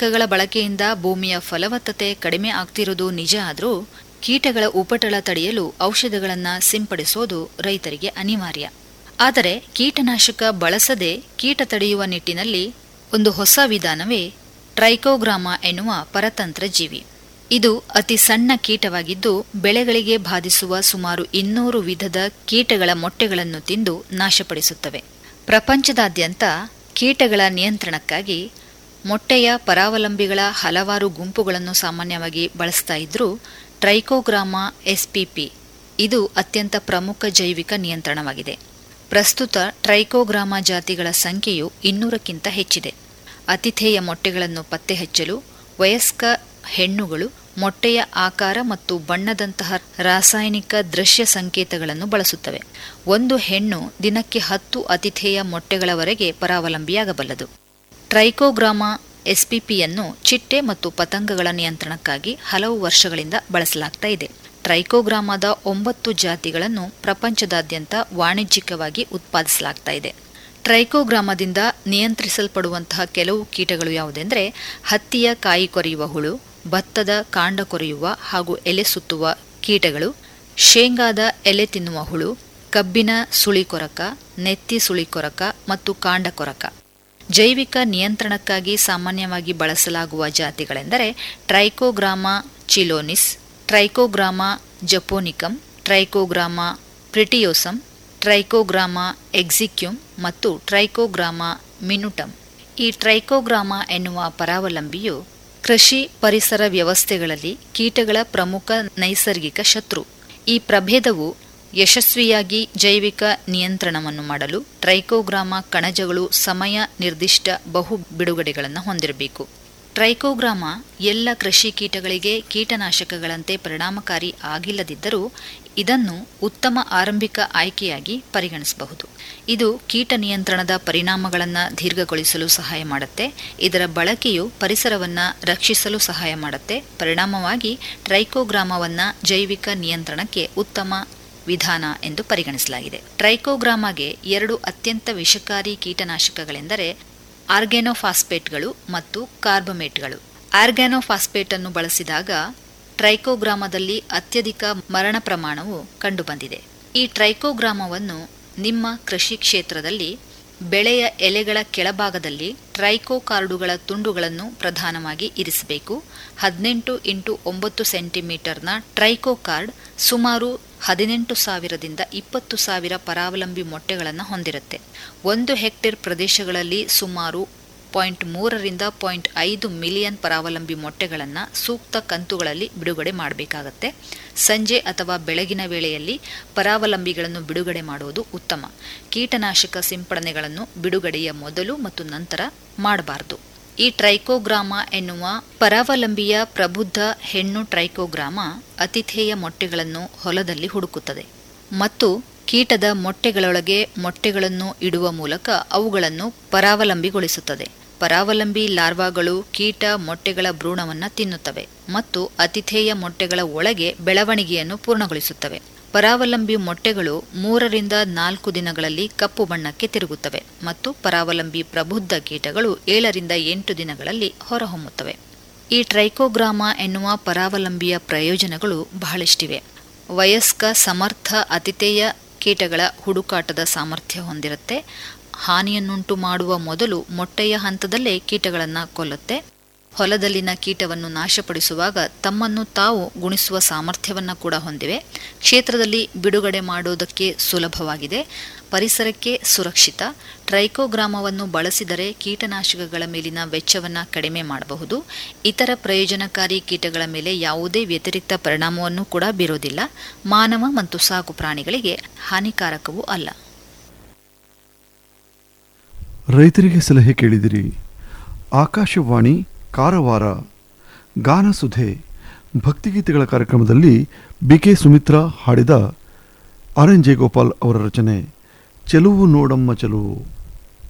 ಕೀಟನಾಶಕಗಳ ಬಳಕೆಯಿಂದ ಭೂಮಿಯ ಫಲವತ್ತತೆ ಕಡಿಮೆ ಆಗ್ತಿರೋದು ನಿಜ ಆದರೂ ಕೀಟಗಳ ಉಪಟಳ ತಡೆಯಲು ಔಷಧಗಳನ್ನು ಸಿಂಪಡಿಸೋದು ರೈತರಿಗೆ ಅನಿವಾರ್ಯ ಆದರೆ ಕೀಟನಾಶಕ ಬಳಸದೆ ಕೀಟ ತಡೆಯುವ ನಿಟ್ಟಿನಲ್ಲಿ ಒಂದು ಹೊಸ ವಿಧಾನವೇ ಟ್ರೈಕೋಗ್ರಾಮ ಎನ್ನುವ ಪರತಂತ್ರ ಜೀವಿ ಇದು ಅತಿ ಸಣ್ಣ ಕೀಟವಾಗಿದ್ದು ಬೆಳೆಗಳಿಗೆ ಬಾಧಿಸುವ ಸುಮಾರು ಇನ್ನೂರು ವಿಧದ ಕೀಟಗಳ ಮೊಟ್ಟೆಗಳನ್ನು ತಿಂದು ನಾಶಪಡಿಸುತ್ತವೆ ಪ್ರಪಂಚದಾದ್ಯಂತ ಕೀಟಗಳ ನಿಯಂತ್ರಣಕ್ಕಾಗಿ ಮೊಟ್ಟೆಯ ಪರಾವಲಂಬಿಗಳ ಹಲವಾರು ಗುಂಪುಗಳನ್ನು ಸಾಮಾನ್ಯವಾಗಿ ಬಳಸ್ತಾ ಇದ್ರೂ ಟ್ರೈಕೋಗ್ರಾಮ ಎಸ್ಪಿಪಿ ಇದು ಅತ್ಯಂತ ಪ್ರಮುಖ ಜೈವಿಕ ನಿಯಂತ್ರಣವಾಗಿದೆ ಪ್ರಸ್ತುತ ಟ್ರೈಕೋಗ್ರಾಮ ಜಾತಿಗಳ ಸಂಖ್ಯೆಯು ಇನ್ನೂರಕ್ಕಿಂತ ಹೆಚ್ಚಿದೆ ಅತಿಥೇಯ ಮೊಟ್ಟೆಗಳನ್ನು ಪತ್ತೆ ಹಚ್ಚಲು ವಯಸ್ಕ ಹೆಣ್ಣುಗಳು ಮೊಟ್ಟೆಯ ಆಕಾರ ಮತ್ತು ಬಣ್ಣದಂತಹ ರಾಸಾಯನಿಕ ದೃಶ್ಯ ಸಂಕೇತಗಳನ್ನು ಬಳಸುತ್ತವೆ ಒಂದು ಹೆಣ್ಣು ದಿನಕ್ಕೆ ಹತ್ತು ಅತಿಥೇಯ ಮೊಟ್ಟೆಗಳವರೆಗೆ ಪರಾವಲಂಬಿಯಾಗಬಲ್ಲದು ಟ್ರೈಕೋಗ್ರಾಮ ಎಸ್ಪಿಪಿಯನ್ನು ಚಿಟ್ಟೆ ಮತ್ತು ಪತಂಗಗಳ ನಿಯಂತ್ರಣಕ್ಕಾಗಿ ಹಲವು ವರ್ಷಗಳಿಂದ ಬಳಸಲಾಗ್ತಾ ಇದೆ ಟ್ರೈಕೋಗ್ರಾಮದ ಒಂಬತ್ತು ಜಾತಿಗಳನ್ನು ಪ್ರಪಂಚದಾದ್ಯಂತ ವಾಣಿಜ್ಯಿಕವಾಗಿ ಉತ್ಪಾದಿಸಲಾಗ್ತಾ ಇದೆ ಟ್ರೈಕೋಗ್ರಾಮದಿಂದ ನಿಯಂತ್ರಿಸಲ್ಪಡುವಂತಹ ಕೆಲವು ಕೀಟಗಳು ಯಾವುದೆಂದರೆ ಹತ್ತಿಯ ಕಾಯಿ ಕೊರೆಯುವ ಹುಳು ಭತ್ತದ ಕಾಂಡ ಕೊರೆಯುವ ಹಾಗೂ ಎಲೆ ಸುತ್ತುವ ಕೀಟಗಳು ಶೇಂಗಾದ ಎಲೆ ತಿನ್ನುವ ಹುಳು ಕಬ್ಬಿನ ಸುಳಿಕೊರಕ ನೆತ್ತಿ ಸುಳಿಕೊರಕ ಮತ್ತು ಕಾಂಡ ಕೊರಕ ಜೈವಿಕ ನಿಯಂತ್ರಣಕ್ಕಾಗಿ ಸಾಮಾನ್ಯವಾಗಿ ಬಳಸಲಾಗುವ ಜಾತಿಗಳೆಂದರೆ Trichogramma chilonis Trichogramma japonicum Trichogramma pretiosum Trichogramma exiguum ಮತ್ತು ಟ್ರೈಕೋಗ್ರಾಮ ಮಿನುಟಮ್ ಈ ಟ್ರೈಕೋಗ್ರಾಮ ಎನ್ನುವ ಪರಾವಲಂಬಿಯು ಕೃಷಿ ಪರಿಸರ ವ್ಯವಸ್ಥೆಗಳಲ್ಲಿ ಕೀಟಗಳ ಪ್ರಮುಖ ನೈಸರ್ಗಿಕ ಶತ್ರು ಈ ಪ್ರಭೇದವು ಯಶಸ್ವಿಯಾಗಿ ಜೈವಿಕ ನಿಯಂತ್ರಣವನ್ನು ಮಾಡಲು ಟ್ರೈಕೋಗ್ರಾಮ ಕಣಜಗಳು ಸಮಯ ನಿರ್ದಿಷ್ಟ ಬಹು ಬಿಡುಗಡೆಗಳನ್ನು ಹೊಂದಿರಬೇಕು ಟ್ರೈಕೋಗ್ರಾಮ ಎಲ್ಲ ಕೃಷಿ ಕೀಟಗಳಿಗೆ ಕೀಟನಾಶಕಗಳಂತೆ ಪರಿಣಾಮಕಾರಿ ಆಗಿಲ್ಲದಿದ್ದರೂ ಇದನ್ನು ಉತ್ತಮ ಆರಂಭಿಕ ಆಯ್ಕೆಯಾಗಿ ಪರಿಗಣಿಸಬಹುದು ಇದು ಕೀಟ ನಿಯಂತ್ರಣದ ಪರಿಣಾಮಗಳನ್ನು ದೀರ್ಘಗೊಳಿಸಲು ಸಹಾಯ ಮಾಡುತ್ತೆ ಇದರ ಬಳಕೆಯು ಪರಿಸರವನ್ನು ರಕ್ಷಿಸಲು ಸಹಾಯ ಮಾಡುತ್ತೆ ಪರಿಣಾಮವಾಗಿ ಟ್ರೈಕೋಗ್ರಾಮವನ್ನು ಜೈವಿಕ ನಿಯಂತ್ರಣಕ್ಕೆ ಉತ್ತಮ ವಿಧಾನ ಎಂದು ಪರಿಗಣಿಸಲಾಗಿದೆ ಟ್ರೈಕೋಗ್ರಾಮಗೆ ಎರಡು ಅತ್ಯಂತ ವಿಷಕಾರಿ ಕೀಟನಾಶಕಗಳೆಂದರೆ ಆರ್ಗ್ಯಾನೋಫಾಸ್ಪೇಟ್ಗಳು ಮತ್ತು ಕಾರ್ಬಮೇಟ್ಗಳು ಆರ್ಗ್ಯಾನೋಫಾಸ್ಪೇಟ್ ಅನ್ನು ಬಳಸಿದಾಗ ಟ್ರೈಕೋಗ್ರಾಮದಲ್ಲಿ ಅತ್ಯಧಿಕ ಮರಣ ಪ್ರಮಾಣವು ಕಂಡುಬಂದಿದೆ ಈ ಟ್ರೈಕೋಗ್ರಾಮವನ್ನು ನಿಮ್ಮ ಕೃಷಿ ಕ್ಷೇತ್ರದಲ್ಲಿ ಬೆಳೆಯ ಎಲೆಗಳ ಕೆಳಭಾಗದಲ್ಲಿ ಟ್ರೈಕೋ ಕಾರ್ಡುಗಳ ತುಂಡುಗಳನ್ನು ಪ್ರಧಾನವಾಗಿ ಇರಿಸಬೇಕು ಹದಿನೆಂಟು ಇಂಟು ಒಂಬತ್ತು ಸೆಂಟಿಮೀಟರ್ನ ಟ್ರೈಕೋ ಕಾರ್ಡ್ ಸುಮಾರು ಹದಿನೆಂಟು ಸಾವಿರದಿಂದ ಇಪ್ಪತ್ತು ಸಾವಿರ ಪರಾವಲಂಬಿ ಮೊಟ್ಟೆಗಳನ್ನು ಹೊಂದಿರುತ್ತೆ ಒಂದು ಹೆಕ್ಟೇರ್ ಪ್ರದೇಶಗಳಲ್ಲಿ ಸುಮಾರು ಪಾಯಿಂಟ್ ಮೂರರಿಂದ ಪಾಯಿಂಟ್ ಐದು ಮಿಲಿಯನ್ ಪರಾವಲಂಬಿ ಮೊಟ್ಟೆಗಳನ್ನು ಸೂಕ್ತ ಕಂತುಗಳಲ್ಲಿ ಬಿಡುಗಡೆ ಮಾಡಬೇಕಾಗತ್ತೆ ಸಂಜೆ ಅಥವಾ ಬೆಳಗಿನ ವೇಳೆಯಲ್ಲಿ ಪರಾವಲಂಬಿಗಳನ್ನು ಬಿಡುಗಡೆ ಮಾಡುವುದು ಉತ್ತಮ ಕೀಟನಾಶಕ ಸಿಂಪಡಣೆಗಳನ್ನು ಬಿಡುಗಡೆಯ ಮೊದಲು ಮತ್ತು ನಂತರ ಮಾಡಬಾರದು ಈ ಟ್ರೈಕೋಗ್ರಾಮ ಎನ್ನುವ ಪರಾವಲಂಬಿಯ ಪ್ರಬುದ್ಧ ಹೆಣ್ಣು ಟ್ರೈಕೋಗ್ರಾಮ ಅತಿಥೇಯ ಮೊಟ್ಟೆಗಳನ್ನು ಹೊಲದಲ್ಲಿ ಹುಡುಕುತ್ತದೆ ಮತ್ತು ಕೀಟದ ಮೊಟ್ಟೆಗಳೊಳಗೆ ಮೊಟ್ಟೆಗಳನ್ನು ಇಡುವ ಮೂಲಕ ಅವುಗಳನ್ನು ಪರಾವಲಂಬಿಗೊಳಿಸುತ್ತದೆ ಪರಾವಲಂಬಿ ಲಾರ್ವಾಗಳು ಕೀಟ ಮೊಟ್ಟೆಗಳ ಭ್ರೂಣವನ್ನು ತಿನ್ನುತ್ತವೆ ಮತ್ತು ಅತಿಥೇಯ ಮೊಟ್ಟೆಗಳ ಒಳಗೆ ಬೆಳವಣಿಗೆಯನ್ನು ಪೂರ್ಣಗೊಳಿಸುತ್ತವೆ ಪರಾವಲಂಬಿ ಮೊಟ್ಟೆಗಳು ಮೂರರಿಂದ ನಾಲ್ಕು ದಿನಗಳಲ್ಲಿ ಕಪ್ಪು ಬಣ್ಣಕ್ಕೆ ತಿರುಗುತ್ತವೆ ಮತ್ತು ಪರಾವಲಂಬಿ ಪ್ರಬುದ್ಧ ಕೀಟಗಳು ಏಳರಿಂದ ಎಂಟು ದಿನಗಳಲ್ಲಿ ಹೊರಹೊಮ್ಮುತ್ತವೆ ಈ ಟ್ರೈಕೋಗ್ರಾಮ ಎನ್ನುವ ಪರಾವಲಂಬಿಯ ಪ್ರಯೋಜನಗಳು ಬಹಳಷ್ಟಿವೆ ವಯಸ್ಕ ಸಮರ್ಥ ಅತಿಥೇಯ ಕೀಟಗಳ ಹುಡುಕಾಟದ ಸಾಮರ್ಥ್ಯ ಹೊಂದಿರುತ್ತೆ ಹಾನಿಯನ್ನುಂಟು ಮಾಡುವ ಮೊದಲು ಮೊಟ್ಟೆಯ ಹಂತದಲ್ಲೇ ಕೀಟಗಳನ್ನು ಕೊಲ್ಲುತ್ತೆ ಹೊಲದಲ್ಲಿನ ಕೀಟವನ್ನು ನಾಶಪಡಿಸುವಾಗ ತಮ್ಮನ್ನು ತಾವು ಗುಣಿಸುವ ಸಾಮರ್ಥ್ಯವನ್ನು ಕೂಡ ಹೊಂದಿವೆ ಕ್ಷೇತ್ರದಲ್ಲಿ ಬಿಡುಗಡೆ ಮಾಡೋದಕ್ಕೆ ಸುಲಭವಾಗಿದೆ ಪರಿಸರಕ್ಕೆ ಸುರಕ್ಷಿತ ಟ್ರೈಕೋಗ್ರಾಮವನ್ನು ಬಳಸಿದರೆ ಕೀಟನಾಶಕಗಳ ಮೇಲಿನ ವೆಚ್ಚವನ್ನು ಕಡಿಮೆ ಮಾಡಬಹುದು ಇತರ ಪ್ರಯೋಜನಕಾರಿ ಕೀಟಗಳ ಮೇಲೆ ಯಾವುದೇ ವ್ಯತಿರಿಕ್ತ ಪರಿಣಾಮವನ್ನು ಕೂಡ ಬೀರೋದಿಲ್ಲ ಮಾನವ ಮತ್ತು ಸಾಕು ಪ್ರಾಣಿಗಳಿಗೆ ಹಾನಿಕಾರಕವೂ ಅಲ್ಲ ರೈತರಿಗೆ ಸಲಹೆ ಕೇಳಿದಿರಿ ಆಕಾಶವಾಣಿ ಕಾರವಾರ ಗಾನಸುಧೆ ಭಕ್ತಿಗೀತೆಗಳ ಕಾರ್ಯಕ್ರಮದಲ್ಲಿ ಬಿ ಕೆ ಸುಮಿತ್ರಾ ಹಾಡಿದ ಆರ್ ಎನ್ ಜಯಗೋಪಾಲ್ ಅವರ ರಚನೆ ಚೆಲುವು ನೋಡಮ್ಮ ಚೆಲುವು